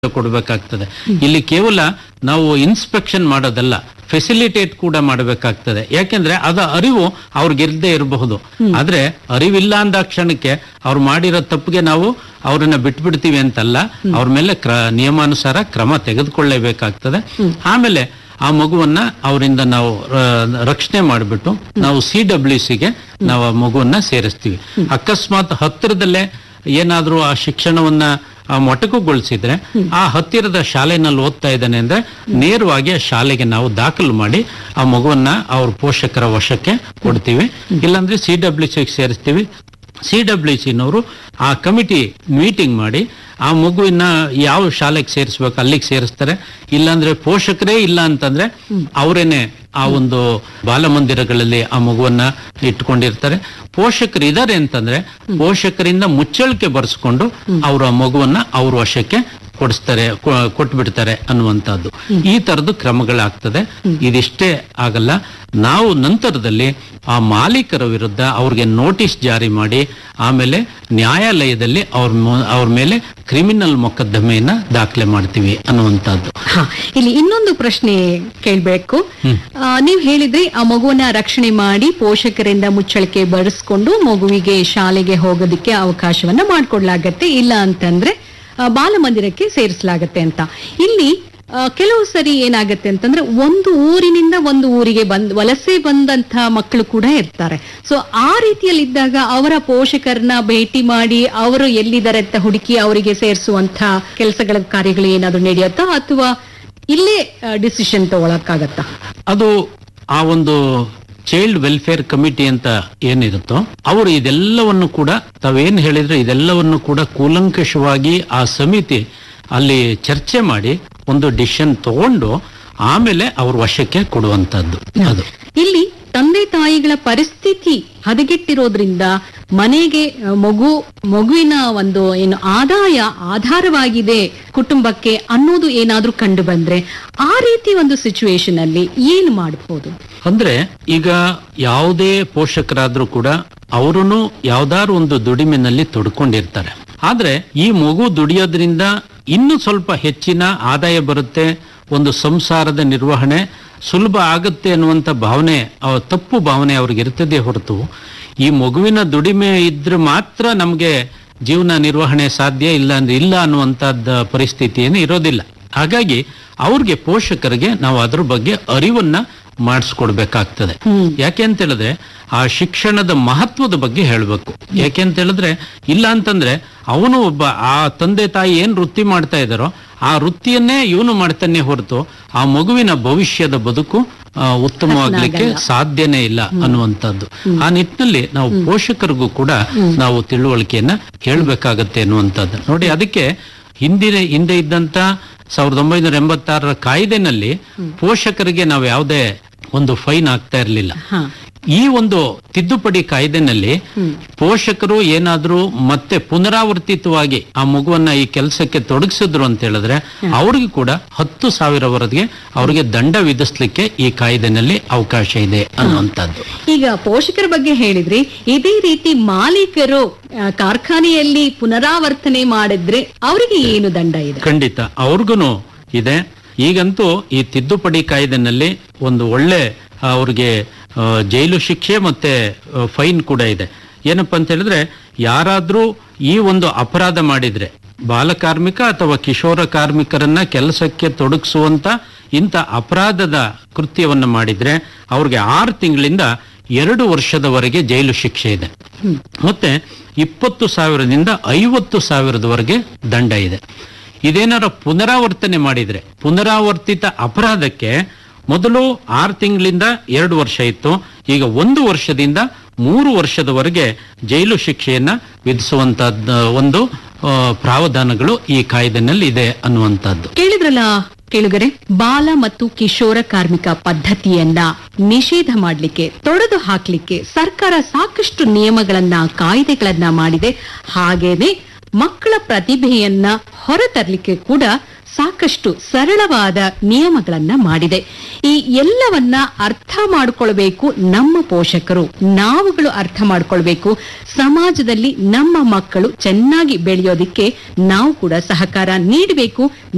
ಕೊಡಬೇಕಾಗ್ತದೆ ಇಲ್ಲಿ ಕೇವಲ ನಾವು ಇನ್ಸ್ಪೆಕ್ಷನ್ ಮಾಡೋದಲ್ಲ ಫೆಸಿಲಿಟೇಟ್ ಕೂಡ ಮಾಡಬೇಕಾಗ್ತದೆ ಯಾಕೆಂದ್ರೆ ಅದ ಅರಿವು ಅವ್ರಿಗಿರ್ದೇ ಇರಬಹುದು ಆದ್ರೆ ಅರಿವಿಲ್ಲ ಅಂದ ಕ್ಷಣಕ್ಕೆ ಅವ್ರು ಮಾಡಿರೋ ತಪ್ಪಿಗೆ ನಾವು ಅವ್ರನ್ನ ಬಿಟ್ಬಿಡ್ತೀವಿ ಅಂತಲ್ಲ ಅವ್ರ ಮೇಲೆ ಕ್ರ ನಿಯಮಾನುಸಾರ ಕ್ರಮ ತೆಗೆದುಕೊಳ್ಳೇಬೇಕಾಗ್ತದೆ ಆಮೇಲೆ ಆ ಮಗುವನ್ನ ಅವರಿಂದ ನಾವು ಆ, ರಕ್ಷಣೆ ಮಾಡಿಬಿಟ್ಟು ನಾವು ಸಿ ಡಬ್ಲ್ಯೂ ಸಿಗೆ ನಾವು ಆ ಮಗುವನ್ನ ಸೇರಿಸ್ತೀವಿ ಅಕಸ್ಮಾತ್ ಹತ್ತಿರದಲ್ಲೇ ಏನಾದ್ರೂ ಆ ಶಿಕ್ಷಣವನ್ನ ಆ ಮೊಟಕುಗೊಳಿಸಿದ್ರೆ ಆ ಹತ್ತಿರದ ಶಾಲೆನಲ್ಲಿ ಓದ್ತಾ ಇದ್ದಾನೆ ಅಂದ್ರೆ ನೇರವಾಗಿ ಆ ಶಾಲೆಗೆ ನಾವು ದಾಖಲು ಮಾಡಿ ಆ ಮಗುವನ್ನ ಅವ್ರ ಪೋಷಕರ ವಶಕ್ಕೆ ಕೊಡ್ತೀವಿ ಇಲ್ಲಾಂದ್ರೆ ಸಿ ಡಬ್ಲ್ಯೂ ಸಿಗೆ ಸೇರಿಸ್ತೀವಿ ಸಿ ಡಬ್ಲ್ಯೂ ಸಿನವರು ಆ ಕಮಿಟಿ ಮೀಟಿಂಗ್ ಮಾಡಿ ಆ ಮಗುವಿನ ಯಾವ ಶಾಲೆಗೆ ಸೇರಿಸ್ಬೇಕು ಅಲ್ಲಿಗೆ ಸೇರಿಸ್ತಾರೆ ಇಲ್ಲಾಂದ್ರೆ ಪೋಷಕರೇ ಇಲ್ಲ ಅಂತಂದ್ರೆ ಅವರೇನೆ ಆ ಒಂದು ಬಾಲಮಂದಿರಗಳಲ್ಲಿ ಆ ಮಗುವನ್ನ ಇಟ್ಕೊಂಡಿರ್ತಾರೆ ಪೋಷಕರು ಇದಾರೆ ಅಂತಂದ್ರೆ ಪೋಷಕರಿಂದ ಮುಚ್ಚಳಿಕೆ ಬರ್ಸ್ಕೊಂಡು ಅವ್ರ ಆ ಮಗುವನ್ನ ಅವ್ರ ವಶಕ್ಕೆ ಕೊಡಿಸ್ತಾರೆ ಕೊ- ಕೊಟ್ಬಿಡ್ತಾರೆ ಅನ್ನುವಂಥದ್ದು ಈ ತರದ್ದು ಕ್ರಮಗಳಾಗ್ತದೆ ಇದಿಷ್ಟೇ ಆಗಲ್ಲ ನಾವು ನಂತರದಲ್ಲಿ ಆ ಮಾಲೀಕರ ವಿರುದ್ಧ ಅವ್ರಿಗೆ ನೋಟಿಸ್ ಜಾರಿ ಮಾಡಿ ಆಮೇಲೆ ನ್ಯಾಯಾಲಯದಲ್ಲಿ ಅವ್ರ ಮೊ- ಅವ್ರ ಮೇಲೆ ಕ್ರಿಮಿನಲ್ ಮೊಕದ್ದಮೆಯನ್ನ ದಾಖಲೆ ಮಾಡ್ತೀವಿ ಅನ್ನುವಂಥದ್ದು ಹಾ ಇಲ್ಲಿ ಇನ್ನೊಂದು ಪ್ರಶ್ನೆ ಕೇಳ್ಬೇಕು ಆ, ನೀವ್ ಹೇಳಿದ್ರಿ ಆ ಮಗುವನ್ನ ರಕ್ಷಣೆ ಮಾಡಿ ಪೋಷಕರಿಂದ ಮುಚ್ಚಳಿಕೆ ಬರೆಸ್ಕೊಂಡು ಮಗುವಿಗೆ ಶಾಲೆಗೆ ಹೋಗೋದಕ್ಕೆ ಅವಕಾಶವನ್ನ ಮಾಡ್ಕೊಡ್ಲಾಗತ್ತೆ ಇಲ್ಲ ಅಂತಂದ್ರೆ ಆ, ಬಾಲಮಂದಿರಕ್ಕೆ ಸೇರಿಸಲಾಗತ್ತೆ ಅಂತ ಇಲ್ಲಿ ಆ, ಕೆಲವು ಸರಿ ಏನಾಗತ್ತೆ ಅಂತಂದ್ರೆ ಒಂದು ಊರಿನಿಂದ ಒಂದು ಊರಿಗೆ ಬಂದ್ ವಲಸೆ ಬಂದಂತ ಮಕ್ಕಳು ಕೂಡ ಇರ್ತಾರೆ ಸೊ ಆ ರೀತಿಯಲ್ಲಿದ್ದಾಗ ಅವರ ಪೋಷಕರನ್ನ ಭೇಟಿ ಮಾಡಿ ಅವರು ಎಲ್ಲಿದ್ದಾರೆ ಅಂತ ಹುಡುಕಿ ಅವರಿಗೆ ಸೇರಿಸುವಂತ ಕೆಲಸಗಳ ಕಾರ್ಯಗಳು ಏನಾದ್ರು ನಡೆಯುತ್ತಾ ಅಥವಾ ಇಲ್ಲೇ ಡಿಸಿಷನ್ ತಗೊಳಕ್ಕಾಗತ್ತಾ ಅದು ಆ ಒಂದು ಚೈಲ್ಡ್ ವೆಲ್ಫೇರ್ ಕಮಿಟಿ ಅಂತ ಏನಿರುತ್ತೋ ಅವರು ಇದೆಲ್ಲವನ್ನು ಕೂಡ ತಾವೇನ್ ಹೇಳಿದ್ರೆ ಇದೆಲ್ಲವನ್ನು ಕೂಡ ಕೂಲಂಕಷವಾಗಿ ಆ ಸಮಿತಿ ಅಲ್ಲಿ ಚರ್ಚೆ ಮಾಡಿ ಒಂದು ಡಿಸಿಷನ್ ತಗೊಂಡು ಆಮೇಲೆ ಅವ್ರ ವಶಕ್ಕೆ ಕೊಡುವಂತದ್ದು ಅದು ಇಲ್ಲಿ ತಂದೆ ತಾಯಿಗಳ ಪರಿಸ್ಥಿತಿ ಹದಗೆಟ್ಟಿರೋದ್ರಿಂದ ಮನೆಗೆ ಆ, ಮಗು ಮಗುವಿನ ಒಂದು ಏನು ಆದಾಯ ಆಧಾರವಾಗಿದೆ ಕುಟುಂಬಕ್ಕೆ ಅನ್ನೋದು ಏನಾದ್ರೂ ಕಂಡು ಬಂದ್ರೆ ಆ ರೀತಿ ಒಂದು ಸಿಚುವೇಶನ್ ಅಲ್ಲಿ ಏನು ಮಾಡಬಹುದು ಅಂದ್ರೆ ಈಗ ಯಾವುದೇ ಪೋಷಕರಾದ್ರೂ ಕೂಡ ಅವರೂ ಯಾವ್ದಾದ್ರು ಒಂದು ದುಡಿಮೆನಲ್ಲಿ ತೊಡ್ಕೊಂಡಿರ್ತಾರೆ ಆದ್ರೆ ಈ ಮಗು ದುಡಿಯೋದ್ರಿಂದ ಇನ್ನೂ ಸ್ವಲ್ಪ ಹೆಚ್ಚಿನ ಆದಾಯ ಬರುತ್ತೆ ಒಂದು ಸಂಸಾರದ ನಿರ್ವಹಣೆ ಸುಲಭ ಆಗುತ್ತೆ ಅನ್ನುವಂಥ ಭಾವನೆ ಅವ ತಪ್ಪು ಭಾವನೆ ಅವ್ರಿಗೆ ಇರ್ತದೆ ಹೊರತು ಈ ಮಗುವಿನ ದುಡಿಮೆ ಇದ್ರೆ ಮಾತ್ರ ನಮಗೆ ಜೀವನ ನಿರ್ವಹಣೆ ಸಾಧ್ಯ ಇಲ್ಲ ಅಂದ್ರೆ ಇಲ್ಲ ಅನ್ನುವಂಥದ್ದು ಪರಿಸ್ಥಿತಿ ಏನು ಇರೋದಿಲ್ಲ ಹಾಗಾಗಿ ಅವ್ರಿಗೆ ಪೋಷಕರಿಗೆ ನಾವು ಅದ್ರ ಬಗ್ಗೆ ಅರಿವನ್ನ ಮಾಡಿಸ್ಕೊಡ್ಬೇಕಾಗ್ತದೆ ಯಾಕೆ ಅಂತ ಹೇಳಿದ್ರೆ ಆ ಶಿಕ್ಷಣದ ಮಹತ್ವದ ಬಗ್ಗೆ ಹೇಳಬೇಕು ಯಾಕೆ ಅಂತ ಹೇಳಿದ್ರೆ ಇಲ್ಲ ಅಂತಂದ್ರೆ ಅವನು ಒಬ್ಬ ಆ ತಂದೆ ತಾಯಿ ಏನ್ ವೃತ್ತಿ ಮಾಡ್ತಾ ಇದ್ದಾರೋ ಆ ವೃತ್ತಿಯನ್ನೇ ಇವನು ಮಾಡ್ತಾನೆ ಹೊರತು ಆ ಮಗುವಿನ ಭವಿಷ್ಯದ ಬದುಕು ಆ, ಉತ್ತಮವಾಗ್ಲಿಕ್ಕೆ ಸಾಧ್ಯನೇ ಇಲ್ಲ ಅನ್ನುವಂಥದ್ದು ಆ ನಿಟ್ಟಿನಲ್ಲಿ ನಾವು ಪೋಷಕರಿಗೂ ಕೂಡ ನಾವು ತಿಳುವಳಿಕೆಯನ್ನ ಹೇಳ್ಬೇಕಾಗತ್ತೆ ಅನ್ನುವಂಥದ್ದು ನೋಡಿ ಅದಕ್ಕೆ ಹಿಂದಿನ ಹಿಂದೆ ಇದ್ದಂತ ಸಾವಿರದ ಒಂಬೈನೂರ ಎಂಬತ್ತಾರರ ಕಾಯ್ದೆನಲ್ಲಿ ಪೋಷಕರಿಗೆ ನಾವು ಯಾವುದೇ ಒಂದು ಫೈನ್ ಆಗ್ತಾ ಇರಲಿಲ್ಲ ಹಾ ಈ ಒಂದು ತಿದ್ದುಪಡಿ ಕಾಯ್ದೆನಲ್ಲಿ ಪೋಷಕರು ಏನಾದ್ರೂ ಮತ್ತೆ ಪುನರಾವರ್ತಿತವಾಗಿ ಆ ಮಗುವನ್ನ ಈ ಕೆಲಸಕ್ಕೆ ತೊಡಗಿಸಿದ್ರು ಅಂತ ಹೇಳಿದ್ರೆ ಅವ್ರಿಗೆ ಕೂಡ ಹತ್ತು ಸಾವಿರವರೆಗೆ ಅವ್ರಿಗೆ ದಂಡ ವಿಧಿಸ್ಲಿಕ್ಕೆ ಈ ಕಾಯ್ದೆನಲ್ಲಿ ಅವಕಾಶ ಇದೆ ಅನ್ನುವಂಥದ್ದು ಈಗ ಪೋಷಕರ ಬಗ್ಗೆ ಹೇಳಿದ್ರಿ ಇದೇ ರೀತಿ ಮಾಲೀಕರು ಆ, ಕಾರ್ಖಾನೆಯಲ್ಲಿ ಪುನರಾವರ್ತನೆ ಮಾಡಿದ್ರೆ ಅವರಿಗೆ ಏನು ದಂಡ ಇದೆ ಖಂಡಿತ ಅವ್ರಿಗೂ ಇದೆ ಈಗಂತೂ ಈ ತಿದ್ದುಪಡಿ ಕಾಯ್ದೆನಲ್ಲಿ ಒಂದು ಒಳ್ಳೆ ಆ, ಅವ್ರಿಗೆ ಆ, ಜೈಲು ಶಿಕ್ಷೆ ಮತ್ತೆ ಫೈನ್ ಕೂಡ ಇದೆ ಏನಪ್ಪಾ ಅಂತ ಹೇಳಿದ್ರೆ ಯಾರಾದ್ರೂ ಈ ಒಂದು ಅಪರಾಧ ಮಾಡಿದ್ರೆ ಬಾಲಕಾರ್ಮಿಕ ಅಥವಾ ಕಿಶೋರ ಕಾರ್ಮಿಕರನ್ನ ಕೆಲಸಕ್ಕೆ ತೊಡಗಿಸುವಂತ ಇಂಥ ಅಪರಾಧದ ಕೃತ್ಯವನ್ನ ಮಾಡಿದ್ರೆ ಅವ್ರಿಗೆ ಆರು ತಿಂಗಳಿಂದ ಎರಡು ವರ್ಷದವರೆಗೆ ಜೈಲು ಶಿಕ್ಷೆ ಇದೆ ಮತ್ತೆ ಇಪ್ಪತ್ತು ಸಾವಿರದಿಂದ ಐವತ್ತು ಸಾವಿರದವರೆಗೆ ದಂಡ ಇದೆ ಇದೇನಾರ ಪುನರಾವರ್ತನೆ ಮಾಡಿದ್ರೆ ಪುನರಾವರ್ತಿತ ಅಪರಾಧಕ್ಕೆ ಮೊದಲು ಆರು ತಿಂಗಳಿಂದ ಎರಡು ವರ್ಷ ಇತ್ತು ಈಗ ಒಂದು ವರ್ಷದಿಂದ ಮೂರು ವರ್ಷದವರೆಗೆ ಜೈಲು ಶಿಕ್ಷೆಯನ್ನ ವಿಧಿಸುವಂತಹದ್ದು ಒಂದು ಆ, ಪ್ರಾವಧಾನಗಳು ಈ ಕಾಯ್ದೆನಲ್ಲಿ ಇದೆ ಅನ್ನುವಂಥದ್ದು ಕೇಳಿದ್ರಲ್ಲ ಕೇಳುಗರೆ ಬಾಲ ಮತ್ತು ಕಿಶೋರ ಕಾರ್ಮಿಕ ಪದ್ಧತಿಯನ್ನ ನಿಷೇಧ ಮಾಡಲಿಕ್ಕೆ ತೊಡೆದು ಹಾಕ್ಲಿಕ್ಕೆ ಸರ್ಕಾರ ಸಾಕಷ್ಟು ನಿಯಮಗಳನ್ನ ಕಾಯ್ದೆಗಳನ್ನ ಮಾಡಿದೆ ಹಾಗೇನೆ ಮಕ್ಕಳ ಪ್ರತಿಭೆಯನ್ನ ಹೊರತರಲಿಕ್ಕೆ ಕೂಡ ಸಾಕಷ್ಟು ಸರಳವಾದ ನಿಯಮಗಳನ್ನ ಮಾಡಿದೆ ಈ ಎಲ್ಲವನ್ನ ಅರ್ಥ ಮಾಡಿಕೊಳ್ಬೇಕು ನಮ್ಮ ಪೋಷಕರು ನಾವುಗಳು ಅರ್ಥ ಮಾಡ್ಕೊಳ್ಬೇಕು ಸಮಾಜದಲ್ಲಿ ನಮ್ಮ ಮಕ್ಕಳು ಚೆನ್ನಾಗಿ ಬೆಳೆಯೋದಿಕ್ಕೆ ನಾವು ಕೂಡ ಸಹಕಾರ ನೀಡಬೇಕು